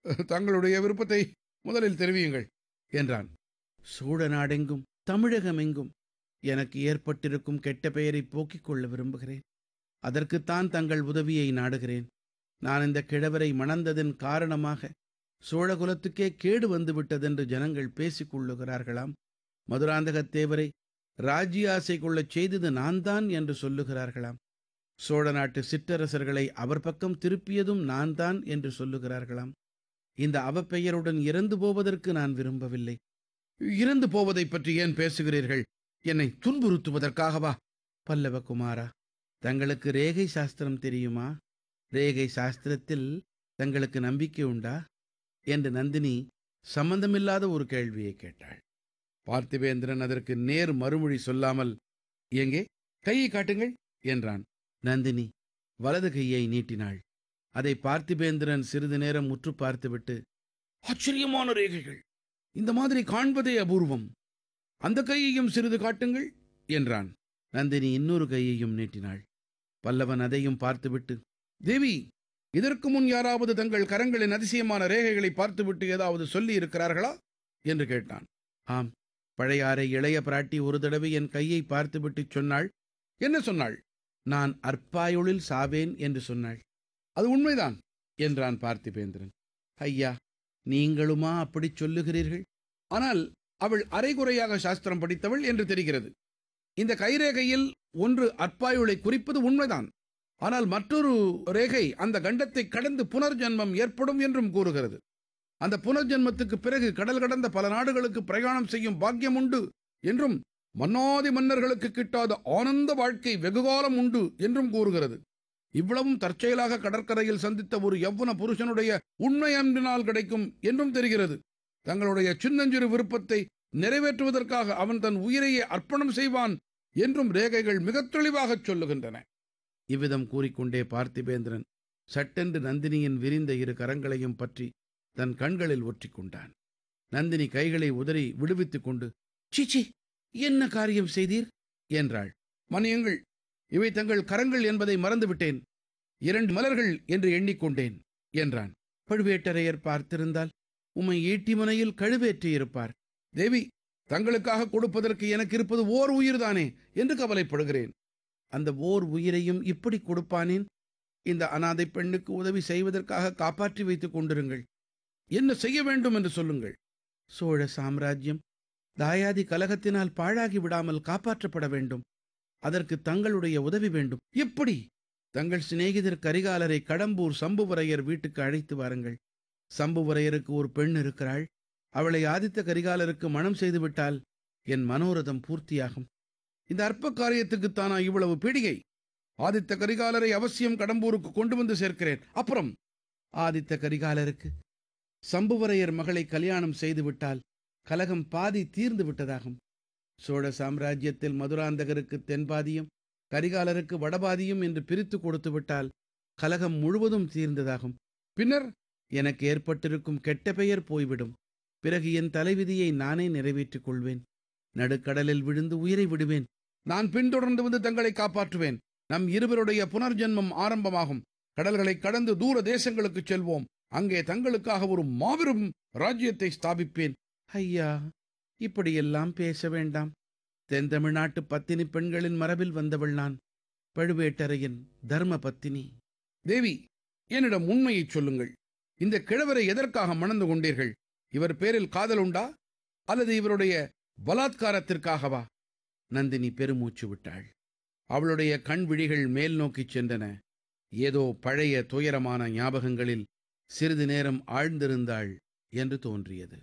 தங்களுடைய விருப்பத்தை முதலில் தெரிவியுங்கள் என்றான் சோழ நாடெங்கும் தமிழகமெங்கும் எனக்கு ஏற்பட்டிருக்கும் கெட்ட பெயரை போக்கிக் கொள்ள விரும்புகிறேன் அதற்குத்தான் தங்கள் உதவியை நாடுகிறேன் நான் இந்த கிழவரை மணந்ததன் காரணமாக சோழகுலத்துக்கே கேடு வந்துவிட்டதென்று ஜனங்கள் பேசிக் கொள்ளுகிறார்களாம் மதுராந்தகத்தேவரை ராஜ்ய ஆசை கொள்ளச் செய்தது நான் தான் என்று சொல்லுகிறார்களாம் சோழ நாட்டு சிற்றரசர்களை அவர் பக்கம் திருப்பியதும் நான் தான் என்று சொல்லுகிறார்களாம் இந்த அவப்பெயருடன் இறந்து போவதற்கு நான் விரும்பவில்லை இறந்து போவதைப் பற்றி ஏன் பேசுகிறீர்கள் என்னை துன்புறுத்துவதற்காகவா பல்லவகுமாரா தங்களுக்கு ரேகை சாஸ்திரம் தெரியுமா ரேகை சாஸ்திரத்தில் தங்களுக்கு நம்பிக்கை உண்டா என்று நந்தினி சம்பந்தமில்லாத ஒரு கேள்வியை கேட்டாள் பார்த்திபேந்திரன் அதற்கு நேர் மறுமொழி சொல்லாமல் எங்கே கையை காட்டுங்கள் என்றான் நந்தினி வலது கையை நீட்டினாள் அதை பார்த்திபேந்திரன் சிறிது நேரம் உற்று பார்த்துவிட்டு ஆச்சரியமான ரேகைகள் இந்த மாதிரி காண்பதே அபூர்வம் அந்த கையையும் சிறிது காட்டுங்கள் என்றான் நந்தினி இன்னொரு கையையும் நீட்டினாள் பல்லவன் அதையும் பார்த்துவிட்டு தேவி இதற்கு முன் யாராவது தங்கள் கரங்களின் அதிசயமான ரேகைகளை பார்த்துவிட்டு ஏதாவது சொல்லி இருக்கிறார்களா என்று கேட்டான் ஆம் பழையாறை இளைய பிராட்டி ஒரு தடவை என் கையை பார்த்துவிட்டு சொன்னாள் என்ன சொன்னாள் நான் அற்பாயுளில் சாவேன் என்று சொன்னாள் அது உண்மைதான் என்றான் பார்த்திபேந்திரன் ஐயா நீங்களுமா அப்படிச் சொல்லுகிறீர்கள் ஆனால் அவள் அரைகுறையாக சாஸ்திரம் படித்தவள் என்று தெரிகிறது இந்த கைரேகையில் ஒன்று அற்பாயுளை குறிப்பது உண்மைதான் ஆனால் மற்றொரு ரேகை அந்த கண்டத்தை கடந்து புனர்ஜன்மம் ஏற்படும் என்றும் கூறுகிறது அந்த புனர்ஜன்மத்துக்கு பிறகு கடல் கடந்த பல நாடுகளுக்கு பிரயாணம் செய்யும் பாக்கியம் உண்டு என்றும் மன்னாதி மன்னர்களுக்கு கிட்டாத ஆனந்த வாழ்க்கை வெகுகாலம் உண்டு என்றும் கூறுகிறது இவ்வளவும் தற்செயலாக கடற்கரையில் சந்தித்த ஒரு யவ்வன புருஷனுடைய உண்மை அன்பினால் கிடைக்கும் என்றும் தெரிகிறது தங்களுடைய சின்னஞ்சிறு விருப்பத்தை நிறைவேற்றுவதற்காக அவன் தன் உயிரையே அர்ப்பணம் செய்வான் என்றும் ரேகைகள் மிகத் தெளிவாகச் சொல்லுகின்றன இவ்விதம் கூறிக்கொண்டே பார்த்திபேந்திரன் சட்டென்று நந்தினியின் விரிந்த இரு கரங்களையும் பற்றி தன் கண்களில் ஒற்றிக் கொண்டான் நந்தினி கைகளை உதறி விடுவித்துக் கொண்டு சீச்சி என்ன காரியம் செய்தீர் என்றாள் மன்னியுங்கள் இவை தங்கள் கரங்கள் என்பதை மறந்துவிட்டேன் இரண்டு மலர்கள் என்று எண்ணிக்கொண்டேன் என்றான் பழுவேட்டரையர் பார்த்திருந்தால் உம்மை ஈட்டிமனையில் கழுவேற்றியிருப்பார் தேவி தங்களுக்காக கொடுப்பதற்கு எனக்கு இருப்பது ஓர் உயிர்தானே என்று கவலைப்படுகிறேன் அந்த ஓர் உயிரையும் இப்படி கொடுப்பானேன் இந்த அனாதை பெண்ணுக்கு உதவி செய்வதற்காக காப்பாற்றி வைத்துக் கொண்டிருங்கள் என்ன செய்ய வேண்டும் என்று சொல்லுங்கள் சோழ சாம்ராஜ்யம் தாயாதி கலகத்தினால் பாழாகி விடாமல் காப்பாற்றப்பட வேண்டும் அதற்கு தங்களுடைய உதவி வேண்டும் எப்படி தங்கள் சிநேகிதர் கரிகாலரை கடம்பூர் சம்புவரையர் வீட்டுக்கு அழைத்து வாருங்கள் சம்புவரையருக்கு ஒரு பெண் இருக்கிறாள் அவளை ஆதித்த கரிகாலருக்கு மனம் செய்துவிட்டால் என் மனோரதம் பூர்த்தியாகும் இந்த அற்ப காரியத்துக்குத்தானா இவ்வளவு பீடிகை ஆதித்த கரிகாலரை அவசியம் கடம்பூருக்கு கொண்டு வந்து சேர்க்கிறேன் அப்புறம் ஆதித்த கரிகாலருக்கு சம்புவரையர் மகளை கல்யாணம் செய்துவிட்டால் கலகம் பாதி தீர்ந்து விட்டதாகும் சோழ சாம்ராஜ்யத்தில் மதுராந்தகருக்கு தென்பாதியும் கரிகாலருக்கு வடபாதியும் என்று பிரித்து கொடுத்து விட்டால் கலகம் முழுவதும் தீர்ந்ததாகும் பின்னர் எனக்கு ஏற்பட்டிருக்கும் கெட்ட பெயர் போய்விடும் பிறகு என் தலைவிதியை நானே நிறைவேற்றிக் கொள்வேன் நடுக்கடலில் விழுந்து உயிரை விடுவேன் நான் பின்தொடர்ந்து வந்து தங்களை காப்பாற்றுவேன் நம் இருவருடைய புனர்ஜென்மம் ஆரம்பமாகும் கடல்களை கடந்து தூர தேசங்களுக்கு செல்வோம் அங்கே தங்களுக்காக ஒரு மாபெரும் ராஜ்யத்தை ஸ்தாபிப்பேன் ஐயா இப்படியெல்லாம் பேச வேண்டாம் தென் தமிழ்நாட்டு பத்தினி பெண்களின் மரபில் வந்தவள் நான் பழுவேட்டரையன் தர்ம பத்தினி தேவி என்னிடம் உண்மையைச் சொல்லுங்கள் இந்த கிழவரை எதற்காக மணந்து கொண்டீர்கள் இவர் பேரில் காதல் உண்டா அல்லது இவருடைய பலாத்காரத்திற்காகவா நந்தினி பெருமூச்சு விட்டாள் அவளுடைய கண் விழிகள் மேல் நோக்கிச் சென்றன ஏதோ பழைய துயரமான ஞாபகங்களில் சிறிது நேரம் ஆழ்ந்திருந்தாள் என்று தோன்றியது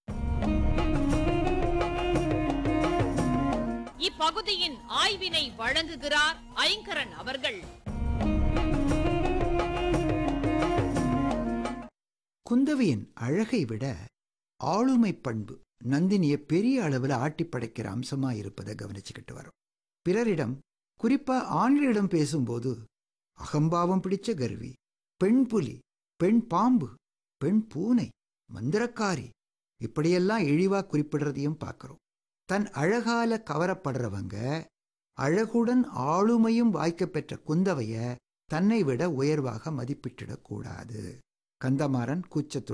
இப்பகுதியின் ஆய்வினை வழங்குகிறார் ஐங்கரன் அவர்கள் குந்தவையின் அழகை விட ஆளுமை பண்பு நந்தினிய பெரிய அளவில் ஆட்டி படைக்கிற அம்சமா இருப்பதை கவனிச்சுக்கிட்டு வரோம் பிறரிடம் குறிப்பா ஆண்களிடம் பேசும்போது அகம்பாவம் பிடிச்ச கர்வி பெண் புலி பெண் பாம்பு பெண் பூனை மந்திரக்காரி இப்படியெல்லாம் இழிவா குறிப்பிடுறதையும் பார்க்கிறோம் தன் அழகால கவரப்படுறவங்க அழகுடன் ஆளுமையும் வாய்க்க பெற்ற குந்தவைய தன்னை விட உயர்வாக மதிப்பிட்டிடக்கூடாது கந்தமாறன் கூச்சத்துடன்